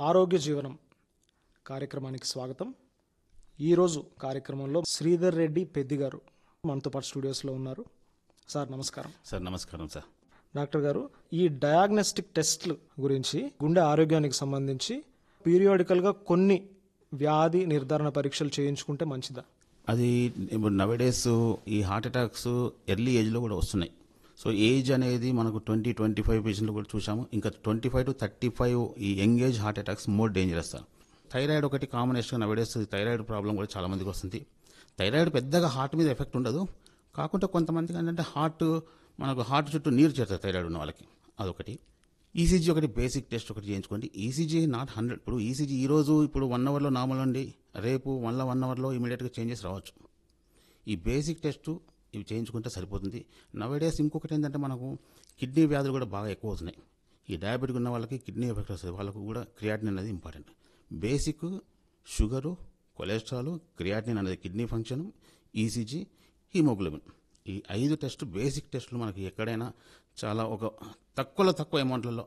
ఆరోగ్య జీవనం కార్యక్రమానికి స్వాగతం ఈరోజు కార్యక్రమంలో శ్రీధర్ రెడ్డి పెద్ది గారు మనతో పాటు స్టూడియోస్లో ఉన్నారు సార్ నమస్కారం సార్ నమస్కారం సార్ డాక్టర్ గారు ఈ డయాగ్నోస్టిక్ టెస్ట్లు గురించి గుండె ఆరోగ్యానికి సంబంధించి పీరియాడికల్గా కొన్ని వ్యాధి నిర్ధారణ పరీక్షలు చేయించుకుంటే మంచిదా అది ఇప్పుడు నవడేస్ ఈ హార్ట్ అటాక్స్ ఎర్లీ ఏజ్లో కూడా వస్తున్నాయి సో ఏజ్ అనేది మనకు ట్వంటీ ట్వంటీ ఫైవ్ పేషెంట్లు కూడా చూసాము ఇంకా twenty five to thirty five ఈ young age heart attacks more dangerous sir thyroid ఒకటి కాంబినేషన్ నవడేస్ థైరాయిడ్ ప్రాబ్లం కూడా చాలా మందికి వస్తుంది థైరాయిడ్ పెద్దగా హార్ట్ మీద ఎఫెక్ట్ ఉండదు కాకుంటే కొంతమందికి ఏంటంటే హార్ట్ మనకు హార్ట్ చుట్టూ నీరు చేస్తారు థైరాయిడ్ ఉన్న వాళ్ళకి అదొకటి ఈసీజీ ఒకటి బేసిక్ టెస్ట్ ఒకటి చేయించుకోండి ఈసీజీ నాట్ హండ్రెడ్ ఇప్పుడు ఈసీజీ ఈ రోజు ఇప్పుడు వన్ అవర్లో నార్మల్ అండి రేపు మళ్ళీ వన్ అవర్లో ఇమీడియట్గా చేంజెస్ రావచ్చు ఈ బేసిక్ టెస్ట్ ఇవి చేయించుకుంటే సరిపోతుంది నవేడేస్ ఇంకొకటి ఏంటంటే మనకు కిడ్నీ వ్యాధులు కూడా బాగా ఎక్కువ అవుతున్నాయి ఈ డయాబెటిక్ ఉన్న వాళ్ళకి కిడ్నీ ఎఫెక్ట్ వస్తుంది వాళ్ళకు కూడా క్రియాటిన్ అనేది important basic sugar cholesterol creatine అనేది కిడ్నీ ఫంక్షన్ ఈసీజీ హీమోగ్లోబిన్ ఈ ఐదు టెస్ట్ బేసిక్ టెస్టులు మనకి ఎక్కడైనా చాలా ఒక తక్కువలో తక్కువ అమౌంట్లలో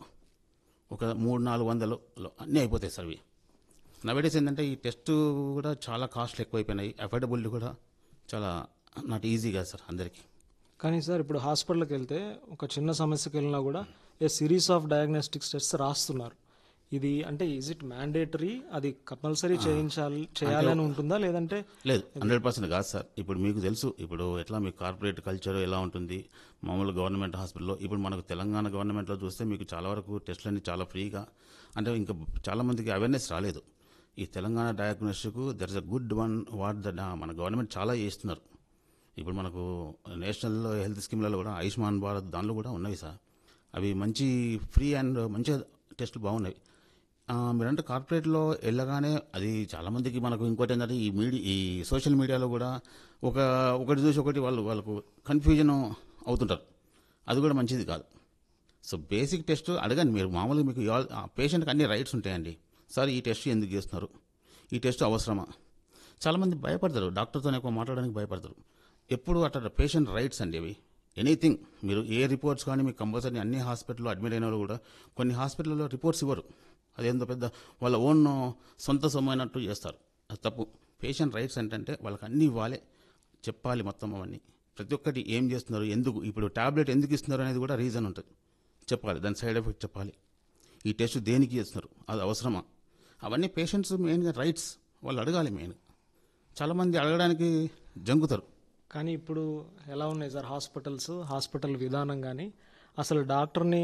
ఒక మూడు నాలుగు వందలు అన్నీ అయిపోతాయి సార్ ఇవి నవేడేస్ ఏంటంటే ఈ టెస్ట్ కూడా చాలా కాస్ట్లు ఎక్కువైపోయినాయి అఫోర్డబిలిటీ కూడా చాలా నాట్ ఈజీ కాదు సార్ అందరికీ కానీ సార్ ఇప్పుడు హాస్పిటల్కి వెళ్తే ఒక చిన్న సమస్యకి వెళ్ళినా కూడా a series of diagnostics test రాస్తున్నారు ఇది అంటే ఈజ్ ఇట్ మ్యాండేటరీ అది కంపల్సరీ చేయించాలి చేయాలని ఉంటుందా లేదంటే లేదు హండ్రెడ్ పర్సెంట్ కాదు సార్ ఇప్పుడు మీకు తెలుసు ఇప్పుడు ఎట్లా మీ కార్పొరేట్ కల్చర్ ఎలా ఉంటుంది మామూలు గవర్నమెంట్ హాస్పిటల్లో ఇప్పుడు మనకు తెలంగాణ గవర్నమెంట్లో చూస్తే మీకు చాలా వరకు టెస్టులన్నీ చాలా ఫ్రీగా అంటే ఇంకా చాలా మందికి అవేర్నెస్ రాలేదు ఈ Telangana diagnostic there is a good one what the మన గవర్నమెంట్ చాలా చేస్తున్నారు ఇప్పుడు మనకు నేషనల్ హెల్త్ స్కీమ్లలో కూడా ఆయుష్మాన్ భారత్ దానిలో కూడా ఉన్నవి సార్ అవి మంచి ఫ్రీ అండ్ మంచిగా టెస్టులు బాగున్నాయి ఆ, మీరంటే కార్పొరేట్లో వెళ్ళగానే అది చాలామందికి మనకు ఇంకోటి ఏంటంటే ఈ మీడియా ఈ సోషల్ మీడియాలో కూడా ఒక ఒకటి చూసి ఒకటి వాళ్ళు వాళ్ళకు కన్ఫ్యూజన్ అవుతుంటారు అది కూడా మంచిది కాదు సో బేసిక్ టెస్ట్ అడగండి మీరు మామూలుగా మీకు ఇవాళ- ఆ పేషెంట్కి అన్ని రైట్స్ ఉంటాయండి సార్ ఈ టెస్ట్ ఎందుకు చేస్తున్నారు ఈ టెస్ట్ అవసరమా చాలామంది భయపడతారు డాక్టర్తో ఎక్కువ మాట్లాడడానికి భయపడతారు ఎప్పుడు అట్లా పేషెంట్ రైట్స్ అండి అవి ఎనీథింగ్ మీరు ఏ రిపోర్ట్స్ కానీ మీకు కంపల్సరీ అన్ని హాస్పిటల్లో అడ్మిట్ అయిన వాళ్ళు కూడా కొన్ని హాస్పిటల్లో రిపోర్ట్స్ ఇవ్వరు అదేందో పెద్ద వాళ్ళ ఓన్ సొంత సొమ్ము అయినట్టు చేస్తారు అది తప్పు పేషెంట్ రైట్స్ ఏంటంటే వాళ్ళకి అన్నీ ఇవ్వాలి చెప్పాలి మొత్తం అవన్నీ ప్రతి ఒక్కటి ఏం చేస్తున్నారు ఎందుకు ఇప్పుడు టాబ్లెట్ ఎందుకు ఇస్తున్నారు అనేది కూడా రీజన్ ఉంటుంది చెప్పాలి దాని సైడ్ ఎఫెక్ట్ చెప్పాలి ఈ టెస్ట్ దేనికి చేస్తున్నారు అది అవసరమా అవన్నీ పేషెంట్స్ మెయిన్గా రైట్స్ వాళ్ళు అడగాలి మెయిన్ చాలామంది అడగడానికి జంకుతారు కానీ ఇప్పుడు ఎలా ఉన్నాయి సార్ హాస్పిటల్స్ హాస్పిటల్ విధానం కానీ అసలు డాక్టర్ని